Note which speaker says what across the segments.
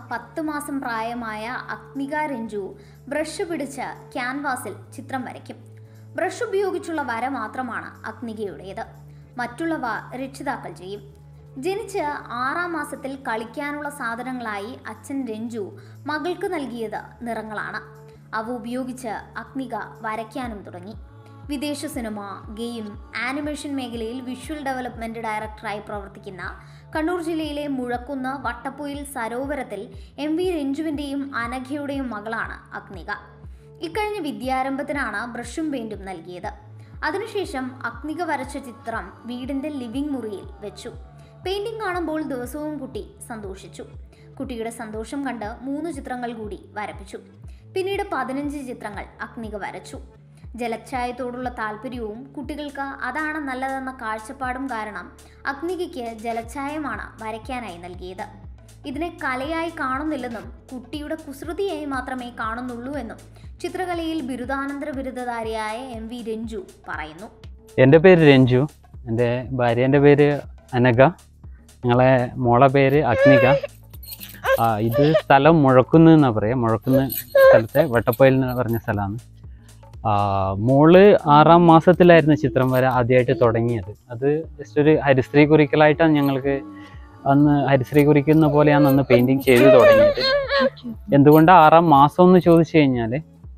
Speaker 1: പത്ത് മാസം പ്രായമായ അഗ്നിക രഞ്ജു ബ്രഷ് പിടിച്ച് ക്യാൻവാസിൽ ചിത്രം വരയ്ക്കും ബ്രഷ് ഉപയോഗിച്ചുള്ള വര മാത്രമാണ് അഗ്നികയുടേത് മറ്റുള്ളവ രക്ഷിതാക്കൾ ചെയ്യും ജനിച്ച് ആറാം മാസത്തിൽ കളിക്കാനുള്ള സാധനങ്ങളായി അച്ഛൻ രഞ്ജു മകൾക്ക് നൽകിയത് നിറങ്ങളാണ് അവ ഉപയോഗിച്ച് അഗ്നിക വരയ്ക്കാനും തുടങ്ങി വിദേശ സിനിമ ഗെയിം ആനിമേഷൻ മേഖലയിൽ വിഷ്വൽ ഡെവലപ്മെന്റ് ഡയറക്ടറായി പ്രവർത്തിക്കുന്ന കണ്ണൂർ ജില്ലയിലെ മുഴക്കുന്ന് വട്ടപ്പൊയിൽ സരോവരത്തിൽ എം വി രഞ്ജുവിൻ്റെയും അനഘയുടെയും മകളാണ് അഗ്നിക ഇക്കഴിഞ്ഞ വിദ്യാരംഭത്തിനാണ് ബ്രഷും പെയിന്റും നൽകിയത് അതിനുശേഷം അഗ്നിക വരച്ച ചിത്രം വീടിന്റെ ലിവിംഗ് മുറിയിൽ വെച്ചു പെയിന്റിംഗ് കാണുമ്പോൾ ദിവസവും കുട്ടി സന്തോഷിച്ചു കുട്ടിയുടെ സന്തോഷം കണ്ട് മൂന്ന് ചിത്രങ്ങൾ കൂടി വരപ്പിച്ചു പിന്നീട് പതിനഞ്ച് ചിത്രങ്ങൾ അഗ്നിക വരച്ചു ജലച്ചായത്തോടുള്ള താല്പര്യവും കുട്ടികൾക്ക് അതാണ് നല്ലതെന്ന കാഴ്ചപ്പാടും കാരണം അഗ്നികയ്ക്ക് ജലച്ചായമാണ് വരയ്ക്കാനായി നൽകിയത് ഇതിനെ കലയായി കാണുന്നില്ലെന്നും കുട്ടിയുടെ കുസൃതിയായി മാത്രമേ കാണുന്നുള്ളൂ എന്നും ചിത്രകലയിൽ ബിരുദാനന്തര ബിരുദധാരിയായ എം വി രഞ്ജു പറയുന്നു
Speaker 2: എൻ്റെ പേര് രഞ്ജു എൻ്റെ ഭാര്യേൻ്റെ പേര് അനഘ ഞങ്ങളെ മോളെ പേര് അഗ്നിക ആ ഇത് സ്ഥലം മുഴക്കുന്ന് എന്നാണ് പറയുക മുഴക്കുന്ന് സ്ഥലത്തെ വട്ടപ്പൊയിൽ എന്ന് പറഞ്ഞ സ്ഥലമാണ് ആ, മോള് ആറാം മാസത്തിലായിരുന്നു ചിത്രം വര ആദ്യമായിട്ട് തുടങ്ങിയത് അത് ജസ്റ്റ് ഒരു ഹരിശ്രീ കുറിക്കലായിട്ടാണ് ഞങ്ങൾക്ക് അന്ന് ഹരിശ്രീ കുറിക്കുന്ന പോലെയാണ് അന്ന് പെയിൻറ്റിങ് ചെയ്ത് തുടങ്ങിയത് എന്തുകൊണ്ട് ആറാം മാസം എന്ന് ചോദിച്ചു കഴിഞ്ഞാൽ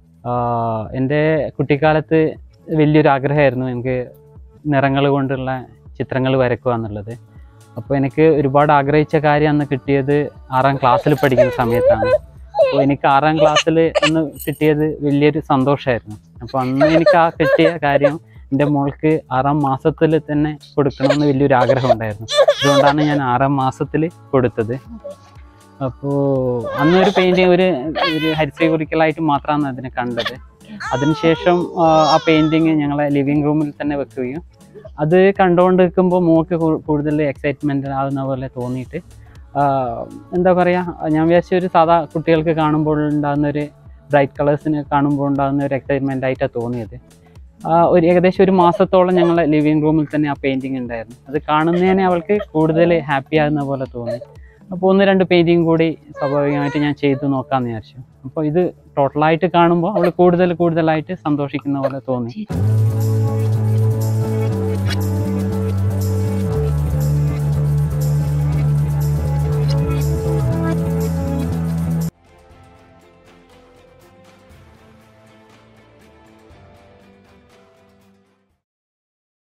Speaker 2: എൻ്റെ കുട്ടിക്കാലത്ത് വലിയൊരു ആഗ്രഹമായിരുന്നു എനിക്ക് നിറങ്ങൾ കൊണ്ടുള്ള ചിത്രങ്ങൾ വരക്കുക എന്നുള്ളത് അപ്പോൾ എനിക്ക് ഒരുപാട് ആഗ്രഹിച്ച കാര്യം അന്ന് കിട്ടിയത് ആറാം ക്ലാസ്സിൽ പഠിക്കുന്ന സമയത്താണ് അപ്പോൾ എനിക്ക് ആറാം ക്ലാസ്സിൽ അന്ന് കിട്ടിയത് വലിയൊരു സന്തോഷമായിരുന്നു അപ്പോൾ അന്ന് എനിക്ക് ആ കിട്ടിയ കാര്യം എൻ്റെ മോൾക്ക് ആറാം മാസത്തിൽ തന്നെ കൊടുക്കണമെന്ന് വലിയൊരു ആഗ്രഹം ഉണ്ടായിരുന്നു അതുകൊണ്ടാണ് ഞാൻ ആറാം മാസത്തിൽ കൊടുത്തത് അപ്പോൾ അന്നൊരു പെയിൻറ്റിങ് ഒരു ഒരു ഹരിശ്രീ കുറിക്കലായിട്ട് മാത്രമാണ് അതിനെ കണ്ടത് അതിനുശേഷം ആ, ആ പെയിൻറ്റിങ് ഞങ്ങളെ ലിവിങ് റൂമിൽ തന്നെ വെക്കുകയും അത് കണ്ടുകൊണ്ട് നിൽക്കുമ്പോൾ മോൾക്ക് കൂ- കൂടുതൽ എക്സൈറ്റ്മെൻ്റ് ആവുന്ന പോലെ തോന്നിയിട്ട് ആ, എന്താ പറയുക ഞാൻ വിചാരിച്ച ഒരു സാധാ കുട്ടികൾക്ക് കാണുമ്പോൾ ഉണ്ടാകുന്ന ഒരു ബ്രൈറ്റ് കളേഴ്സിന് കാണുമ്പോൾ ഉണ്ടാകുന്ന ഒരു എക്സൈറ്റ്മെൻ്റ് ആയിട്ടാണ് തോന്നിയത് ആ, ഒരു ഏകദേശം ഒരു മാസത്തോളം ഞങ്ങളെ ലിവിങ് റൂമിൽ തന്നെ ആ പെയിൻറ്റിങ് ഉണ്ടായിരുന്നു അത് കാണുന്നതിനെ അവൾക്ക് കൂടുതൽ ഹാപ്പി ആകുന്ന പോലെ തോന്നി അപ്പോൾ ഒന്ന് രണ്ട് പെയിൻറ്റിങ് കൂടി സ്വാഭാവികമായിട്ട് ഞാൻ ചെയ്തു നോക്കാമെന്ന് വിചാരിച്ചു അപ്പോൾ ഇത് ടോട്ടലായിട്ട് കാണുമ്പോൾ അവൾ കൂടുതൽ കൂടുതലായിട്ട് സന്തോഷിക്കുന്ന പോലെ തോന്നി